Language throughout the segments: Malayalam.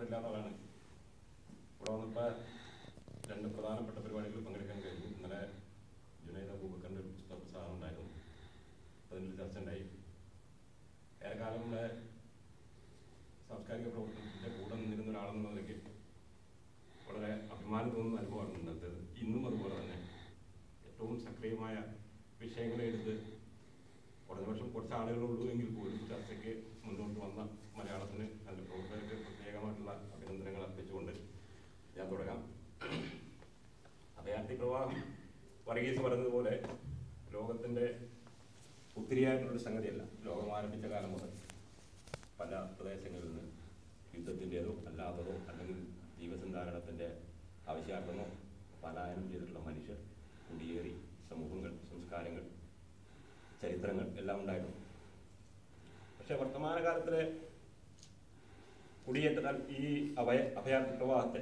തരക്കേടില്ലാത്ത ആളാണ് ഇവിടെ വന്നപ്പോൾ രണ്ട് പ്രധാനപ്പെട്ട പരിപാടികളിൽ പങ്കെടുക്കാൻ കഴിഞ്ഞു ഇന്നലെ ജുനൈദ് അബൂബക്കറിൻ്റെ ഒരു പുസ്തക പ്രസാദം ഉണ്ടായിരുന്നു അതിൻ്റെ ചർച്ച ഉണ്ടായി ഏറെക്കാലം ഇവിടെ സാംസ്കാരിക പ്രവർത്തനത്തിൻ്റെ കൂടെ നിന്നിരുന്ന ഒരാളെന്ന നിലയ്ക്ക് വളരെ അഭിമാനം തോന്നുന്ന അനുഭവമാണ് ഇന്നത്തേത് ഇന്നും അതുപോലെ തന്നെ ഏറ്റവും സക്രിയമായ വിഷയങ്ങളെ എടുത്ത് കുറഞ്ഞ വർഷം കുറച്ച് ആളുകളുള്ളൂ എങ്കിൽ പോലും ചർച്ചയ്ക്ക് മുന്നോട്ട് വന്ന മലയാളത്തിന് അതിൻ്റെ പ്രവർത്തകർക്ക് പ്രത്യേകമായിട്ടുള്ള അഭിനന്ദനങ്ങൾ അർപ്പിച്ചുകൊണ്ട് ഞാൻ തുടങ്ങാം അഭയാർത്ഥി പ്രവാഹം വർഗീസ് പറഞ്ഞതുപോലെ ലോകത്തിൻ്റെ ഒത്തിരിയായിട്ടുള്ളൊരു സംഗതിയല്ല ലോകം ആരംഭിച്ച കാലം മുതൽ പല പ്രദേശങ്ങളിൽ നിന്ന് യുദ്ധത്തിൻ്റെതോ അല്ലാത്തതോ അല്ലെങ്കിൽ ജീവസന്ധാരണത്തിൻ്റെ ആവശ്യാർത്ഥമോ പലായനം ചെയ്തിട്ടുള്ള മനുഷ്യർ കുടിയേറി സമൂഹങ്ങൾ സംസ്കാരങ്ങൾ ചരിത്രങ്ങൾ എല്ലാം ഉണ്ടായിരുന്നു പക്ഷെ വർത്തമാനകാലത്തിലെ കുടിയേറ്റ ഈ അഭയ അഭയാർത്ഥി പ്രവാഹത്തെ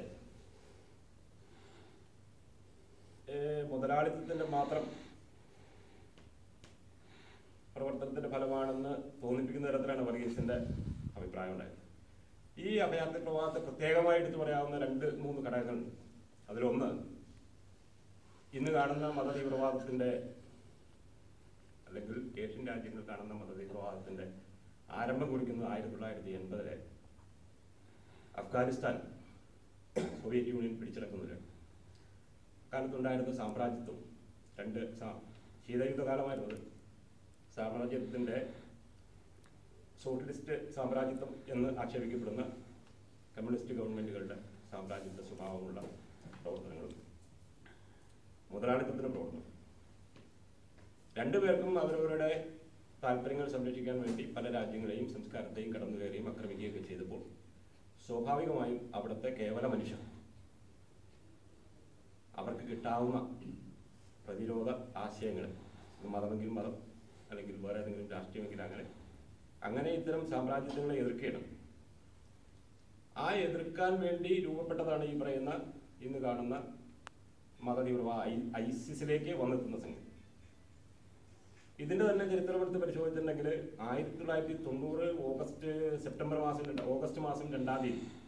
ഏഹ് മുതലാളിത്തത്തിന്റെ മാത്രം പ്രവർത്തനത്തിന്റെ ഫലമാണെന്ന് തോന്നിപ്പിക്കുന്ന തരത്തിലാണ് വർഗീസിന്റെ അഭിപ്രായം ഉണ്ടായത് ഈ അഭയാർത്ഥി പ്രവാഹത്തെ പ്രത്യേകമായി എടുത്തു പറയാവുന്ന രണ്ട് മൂന്ന് ഘടകങ്ങളുണ്ട് അതിലൊന്ന് ഇന്ന് കാണുന്ന മതതീവ്രവാദത്തിന്റെ അല്ലെങ്കിൽ ഏഷ്യൻ രാജ്യങ്ങൾ കാണുന്ന മതതീവ്രവാദത്തിന്റെ ആരംഭം കുറിക്കുന്നത് ആയിരത്തി തൊള്ളായിരത്തി എൺപതിലെ അഫ്ഗാനിസ്ഥാൻ സോവിയറ്റ് യൂണിയൻ പിടിച്ചെടുക്കുന്നതിൽ കാലത്തുണ്ടായിരുന്ന സാമ്രാജ്യത്വം രണ്ട് സാ- ശീതയുദ്ധകാലമായിരുന്നത് സാമ്രാജ്യത്തിൻ്റെ സോഷ്യലിസ്റ്റ് സാമ്രാജ്യത്വം എന്ന് ആക്ഷേപിക്കപ്പെടുന്ന കമ്മ്യൂണിസ്റ്റ് ഗവൺമെൻറ്റുകളുടെ സാമ്രാജ്യത്വ സ്വഭാവമുള്ള പ്രവർത്തനങ്ങളും മുതലാളിത്തത്തിൻ്റെ പ്രവർത്തനം രണ്ടുപേർക്കും അവരവരുടെ താല്പര്യങ്ങൾ സംരക്ഷിക്കാൻ വേണ്ടി പല രാജ്യങ്ങളെയും സംസ്കാരത്തെയും കടന്നു കയറുകയും ആക്രമിക്കുകയൊക്കെ ചെയ്തപ്പോൾ സ്വാഭാവികമായും അവിടുത്തെ കേവല മനുഷ്യർ അവർക്ക് കിട്ടാവുന്ന പ്രതിരോധ ആശയങ്ങൾ ഇത് മതമെങ്കിൽ മതം അല്ലെങ്കിൽ വേറെ ഏതെങ്കിലും രാഷ്ട്രീയമെങ്കിൽ അങ്ങനെ അങ്ങനെ ഇത്തരം സാമ്രാജ്യത്വങ്ങളെ എതിർക്കുകയാണ് ആ എതിർക്കാൻ വേണ്ടി രൂപപ്പെട്ടതാണ് ഈ പറയുന്ന ഇന്ന് കാണുന്ന മതതീവ്രവാദ ഐ- ഐസിസിലേക്ക് വന്നെത്തുന്ന സംഗതി ഇതിന്റെ തന്നെ ചരിത്രമെടുത്ത് പരിശോധിച്ചിട്ടുണ്ടെങ്കിൽ ആയിരത്തി തൊള്ളായിരത്തി തൊണ്ണൂറ് ഓഗസ്റ്റ് സെപ്റ്റംബർ മാസം രണ്ട് ഓഗസ്റ്റ് മാസം രണ്ടാം തീയതി